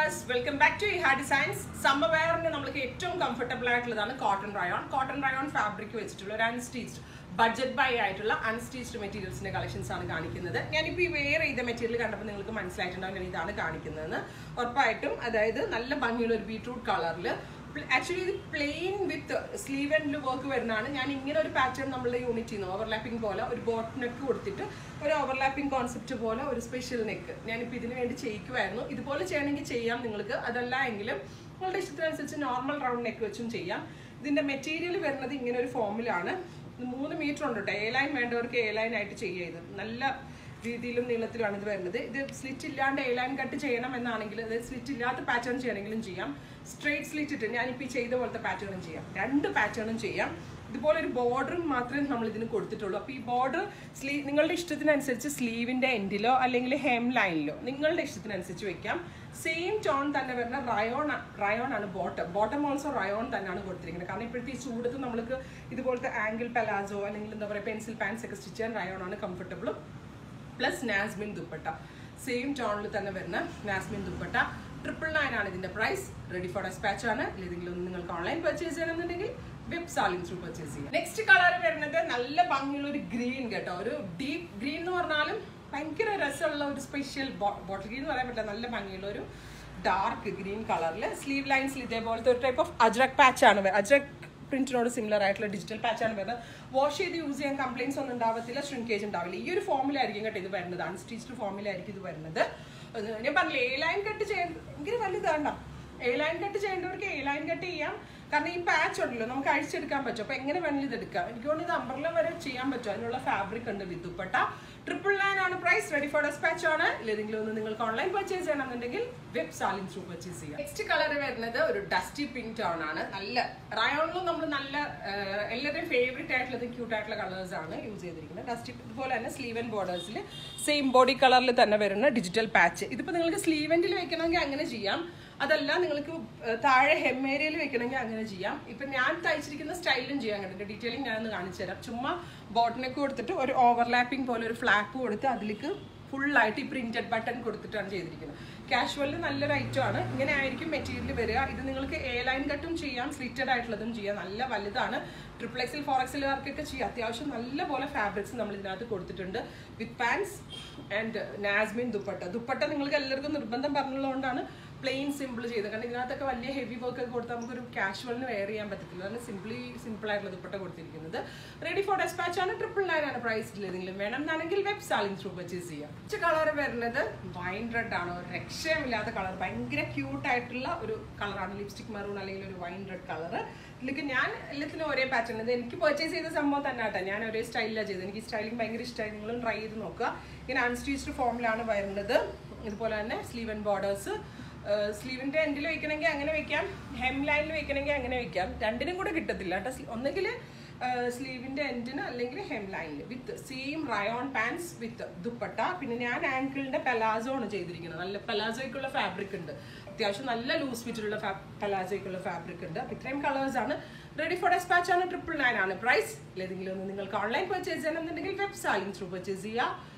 viewers welcome back to Iha designs summer വെയറിന് നമ്മൾക്ക് ഏറ്റവും കംഫർട്ടബിൾ ആയിട്ടുള്ളതാണ് cotton rayon cotton rayon fabric വെച്ചിട്ടുള്ള ഒരു അൺസ്റ്റീച്ച്ഡ് ബഡ്ജറ്റ് ബൈ ആയിട്ടുള്ള അൺസ്റ്റീച്ച്ഡ് മെറ്റീരിയൽസിന്റെ കളക്ഷൻസ് ആണ് കാണിക്കുന്നത് ഞാനിപ്പോൾ ഈ വെയർ ചെയ്ത മെറ്റീരിയൽ കണ്ടപ്പോൾ നിങ്ങൾക്ക് മനസ്സിലായിട്ടുണ്ടാവും ഞാൻ ഇതാണ് കാണിക്കുന്നതെന്ന് ഉറപ്പായിട്ടും അതായത് നല്ല ഭംഗിയുള്ള ഒരു ബീട്രൂട്ട് കളറിൽ ആക്ച്വലി ഇത് plain with sleeve and work വരുന്നതാണ് ഞാൻ ഇങ്ങനെ ഒരു പാറ്റേൺ നമ്മളുടെ യൂണിറ്റ് ചെയ്യുന്നു ഓവർലാപ്പിംഗ് പോലെ ഒരു ബോട്ട് നെക്ക് കൊടുത്തിട്ട് ഒരു ഓവർലാപ്പിംഗ് കോൺസെപ്റ്റ് പോലെ ഒരു സ്പെഷ്യൽ നെക്ക് ഞാനിപ്പോൾ ഇതിന് വേണ്ടി ചെയ്യിക്കുമായിരുന്നു ഇതുപോലെ ചെയ്യണമെങ്കിൽ ചെയ്യാം നിങ്ങൾക്ക് അതല്ല എങ്കിലും നിങ്ങളുടെ ഇഷ്ടത്തിനനുസരിച്ച് നോർമൽ റൗണ്ട് നെക്ക് വെച്ചും ചെയ്യാം ഇതിന്റെ മെറ്റീരിയൽ വരുന്നത് ഇങ്ങനെ ഒരു ഫോമിലാണ് ഇത് മൂന്ന് മീറ്റർ ഉണ്ട് കേട്ടോ എ ലൈൻ വേണ്ടവർക്ക് എ ലൈൻ ആയിട്ട് ചെയ്യുക ഇത് നല്ല രീതിയിലും നീളത്തിലുമാണ് ഇത് വരുന്നത് ഇത് സ്ലിറ്റ് ഇല്ലാണ്ട് എ ലൈൻ കട്ട് ചെയ്യണം എന്നാണെങ്കിൽ അതായത് സ്ലിറ്റ് ഇല്ലാത്ത പാറ്റേൺ ചെയ്യണമെങ്കിലും ചെയ്യാം സ്ട്രേറ്റ് സ്ലിറ്റ് ഇട്ട് ഞാനിപ്പോൾ ഈ ചെയ്ത പോലത്തെ പാറ്റേണും ചെയ്യാം രണ്ട് പാറ്റേണും ചെയ്യാം ഇതുപോലെ ഒരു ബോർഡറും മാത്രമേ നമ്മൾ ഇതിന് കൊടുത്തിട്ടുള്ളൂ അപ്പോൾ ഈ ബോർഡർ സ്ലീവ് നിങ്ങളുടെ ഇഷ്ടത്തിനനുസരിച്ച് സ്ലീവിൻ്റെ എൻഡിലോ അല്ലെങ്കിൽ ഹെം ലൈനിലോ നിങ്ങളുടെ ഇഷ്ടത്തിനനുസരിച്ച് വെക്കാം സെയിം ടോൺ തന്നെ വരുന്ന റയോൺ റയോൺ ആണ് ബോട്ടം ബോട്ടം ഓൾസോ റയോൺ തന്നെയാണ് കൊടുത്തിരിക്കുന്നത് കാരണം ഇപ്പോഴത്തെ ഈ ചൂടത്ത് നമ്മൾക്ക് ഇതുപോലത്തെ ആംഗിൾ പലാസോ അല്ലെങ്കിൽ എന്താ പറയുക പെൻസിൽ പാൻസ് ഒക്കെ സ്റ്റിച്ച് ചെയ്യാൻ റയോൺ ആണ് കംഫർട്ടബിളും പ്ലസ് നാസ്മിൻ ദുപ്പട്ട സെയിം ടോണിൽ തന്നെ വരുന്ന നാസ്മിൻ ദുപ്പട്ട ട്രിപ്പിൾ നയൻ ആണ് ഇതിന്റെ പ്രൈസ് റെഡി ഫോർ ഡെസ്പാച്ച് ആണ് ഏതെങ്കിലും ഒന്ന് നിങ്ങൾക്ക് ഓൺലൈൻ പർച്ചേസ് ചെയ്യണമെന്നുണ്ടെങ്കിൽ വെബ് സാലിംഗ് ത്രൂ പർച്ചേസ് ചെയ്യാം നെക്സ്റ്റ് കളർ വരുന്നത് നല്ല ഭംഗിയുള്ള ഒരു ഗ്രീൻ കേട്ടോ ഒരു ഡീപ്പ് ഗ്രീൻ എന്ന് പറഞ്ഞാലും ഭയങ്കര രസമുള്ള ഒരു സ്പെഷ്യൽ ബോട്ടിൽ ഗ്രീൻ എന്ന് പറയാൻ പറ്റില്ല നല്ല ഭംഗിയുള്ള ഒരു ഡാർക്ക് ഗ്രീൻ കളറിൽ സ്ലീവ് ലൈൻസിൽ ഇതേപോലത്തെ ഒരു ടൈപ്പ് ഓഫ് അജ്രക് പാച്ച് ആണ് അജ്രക് പ്രിന്റിനോട് സിമിലർ ആയിട്ടുള്ള ഡിജിറ്റൽ പാച്ച് ആണ് വരുന്നത് വാഷ് ചെയ്ത് യൂസ് ചെയ്യാൻ കംപ്ലൈൻസ് ഒന്നും ഉണ്ടാവത്തില്ല ഷ്രിങ്കേജ് ഉണ്ടാവില്ല ഈ ഒരു ഫോമിലായിരിക്കും കേട്ടോ ഇത് വരുന്നത് അൺസ്റ്റിച്ച്ഡ് ഫോമിലായിരിക്കും ഇത് വരുന്നത് അത് ഞാൻ പറഞ്ഞില്ല എ ലൈൻ കട്ട് ചെയ്യാൻ ഭയങ്കര വലുതാണ്ട എ ലൈൻ കട്ട് ചെയ്യേണ്ടവർക്ക് എ ലൈൻ കട്ട് ചെയ്യാം കാരണം ഈ പാച്ച് ഉണ്ടല്ലോ നമുക്ക് അഴിച്ചെടുക്കാൻ പറ്റും അപ്പൊ എങ്ങനെ വേണമെങ്കിലും ഇത് എടുക്കാം എനിക്ക് തോന്നുന്നു ഇത് അമ്പർല വരെ ചെയ്യാൻ പറ്റും അതിനുള്ള ഫാബ്രിക് ഉണ്ട് വിത്തുപ്പെട്ട ട്രിപ്പിൾ നയൻ ആണ് പ്രൈസ് റെഡി ഫോർ ഡെസ്പാച്ച് ആണ് ഏതെങ്കിലും ഒന്ന് നിങ്ങൾക്ക് ഓൺലൈൻ പർച്ചേസ് ചെയ്യണമെന്നുണ്ടെങ്കിൽ വെബ് സാലിംഗ് ത്രൂ പർച്ചേസ് ചെയ്യാം നെക്സ്റ്റ് കളർ വരുന്നത് ഒരു ഡസ്റ്റി പിങ്ക് ടോൺ ആണ് നല്ല റയോണിലും നമ്മൾ നല്ല ആഹ്, എല്ലാവരുടെയും ഫേവറേറ്റ് ആയിട്ടുള്ളത് ക്യൂട്ട് ആയിട്ടുള്ള കളേഴ്സ് ആണ് യൂസ് ചെയ്തിരിക്കുന്നത് ഡസ്റ്റി ഇതുപോലെ തന്നെ സ്ലീവ് ആൻഡ് ബോർഡേഴ്സിൽ സെയിം ബോഡി കളറിൽ തന്നെ വരുന്ന ഡിജിറ്റൽ പാച്ച് ഇതിപ്പോൾ നിങ്ങൾക്ക് സ്ലീവ് എൻഡിൽ വെക്കണമെങ്കിൽ അങ്ങനെ ചെയ്യാം അതല്ല നിങ്ങൾക്ക് ഏഹ്, താഴെ ഹെം ഏരിയയിൽ വെക്കണമെങ്കിൽ അങ്ങനെ ചെയ്യാം ഇപ്പൊ ഞാൻ തയ്ച്ചിരിക്കുന്ന സ്റ്റൈലും ചെയ്യാൻ കണ്ടിട്ട് ഡീറ്റെയിലിംഗ് ഞാനൊന്ന് കാണിച്ചു തരാം ചുമ്മാ ബോട്ടനൊക്കെ കൊടുത്തിട്ട് ഒരു ഓവർലാപ്പിംഗ് പോലെ ഒരു ഫ്ലാപ്പ് കൊടുത്ത് അതിലേക്ക് ഫുള്ളായിട്ട് ഈ പ്രിന്റഡ് ബട്ടൺ കൊടുത്തിട്ടാണ് ചെയ്തിരിക്കുന്നത് കാഷ്വലിൽ നല്ലൊരു ഐറ്റം ആണ് ഇങ്ങനെ ആയിരിക്കും മെറ്റീരിയൽ വരിക ഇത് നിങ്ങൾക്ക് എ ലൈൻ കട്ടും ചെയ്യാം സ്ലിറ്റഡ് ആയിട്ടുള്ളതും ചെയ്യാം നല്ല വലുതാണ് ട്രിപ്പിൾ എക്സിൽ ഫോർ എക്സിലുകാർക്കൊക്കെ ചെയ്യാം അത്യാവശ്യം നല്ല പോലെ ഫാബ്രിക്സ് നമ്മൾ ഇതിനകത്ത് കൊടുത്തിട്ടുണ്ട് വിത്ത് പാൻസ് ആൻഡ് നാസ്മിൻ ദുപ്പട്ട ദുപ്പട്ട നിങ്ങൾക്ക് എല്ലാവർക്കും നിർബന്ധം പറഞ്ഞുള്ളതുകൊണ്ടാണ് പ്ലെയിൻ സിമ്പിൾ ചെയ്തത് കാരണം ഇതിനകത്തൊക്കെ വലിയ ഹെവി വർക്ക് ഒക്കെ കൊടുത്താൽ നമുക്കൊരു കാഷ്വലിന് വെയർ ചെയ്യാൻ പറ്റത്തില്ല അതാണ് സിംപ്ലി സിമ്പിൾ ആയിട്ടുള്ള ദുപ്പട്ട കൊടുത്തിരിക്കുന്നത് റെഡി ഫോർ ഡെസ്പാച്ച് ആണ് ട്രിപ്പിൾ നയൻ ആണ് പ്രൈസ് ഏതെങ്കിലും വേണം എന്നാണെങ്കിൽ വെബ് സാലിംഗ് ത്രൂ പർച്ചേസ് ചെയ്യാം ഉച്ച കളർ വരുന്നത് വൈൻ റെഡ് ആണ് ഒരു രക്ഷയമില്ലാത്ത കളർ ഭയങ്കര ക്യൂട്ട് ആയിട്ടുള്ള ഒരു കളറാണ് ലിപ്സ്റ്റിക് മെറൂൺ അല്ലെങ്കിൽ ഒരു വൈൻ റെഡ് കളർ ഇതിലേക്ക് ഞാൻ എല്ലാത്തിനും ഒരേ പാറ്റേൺ ഇത് എനിക്ക് പർച്ചേസ് ചെയ്ത സംഭവം തന്നെ ആട്ടെ ഞാൻ ഒരേ സ്റ്റൈലിലാണ് ചെയ്തത് എനിക്ക് സ്റ്റൈലിംഗ് ഭയങ്കര ഇഷ്ടമായി നിങ്ങളും ട്രൈ ചെയ്ത് നോക്കുക ഇങ്ങനെ അൺസ്റ്റീച്ച്ഡ് ഫോമിലാണ് വരുന്നത് ഇതുപോലെ തന്നെ സ്ലീവ് ആൻഡ് ബോർഡേഴ്സ് സ്ലീവിന്റെ എൻഡിൽ വെക്കണമെങ്കിൽ അങ്ങനെ വെക്കാം ഹെം ലൈനിൽ വെക്കണമെങ്കിൽ അങ്ങനെ വെക്കാം രണ്ടിനും കൂടെ കിട്ടത്തില്ല കേട്ടോ ഒന്നെങ്കിൽ സ്ലീവിന്റെ എൻഡിന് അല്ലെങ്കിൽ ഹെം ലൈനിൽ with same rayon pants with dupatta പിന്നെ ഞാൻ ആങ്കിളിന്റെ പലാസോ ആണ് ചെയ്തിരിക്കുന്നത് നല്ല പലാസോയ്ക്കുള്ള ഫാബ്രിക് ഉണ്ട് അത്യാവശ്യം നല്ല ലൂസ് ഫിറ്റിലുള്ള പലാസോയ്ക്കുള്ള ഫാബ്രിക് ഉണ്ട് അപ്പൊ ഇത്രയും കളേഴ്സ് ആണ് റെഡി ഫോർ ഡെസ്പാച്ച് ആണ് ട്രിപ്പിൾ നയൻ ആണ് പ്രൈസ് ഏതെങ്കിലും ഒന്ന് നിങ്ങൾക്ക് ഓൺലൈൻ പർച്ചേസ് ചെയ്യണമെന്നുണ്ടെങ്കിൽ വെബ് സാലിംഗ് ത്രൂ പർച്ചേസ് ചെയ്യുക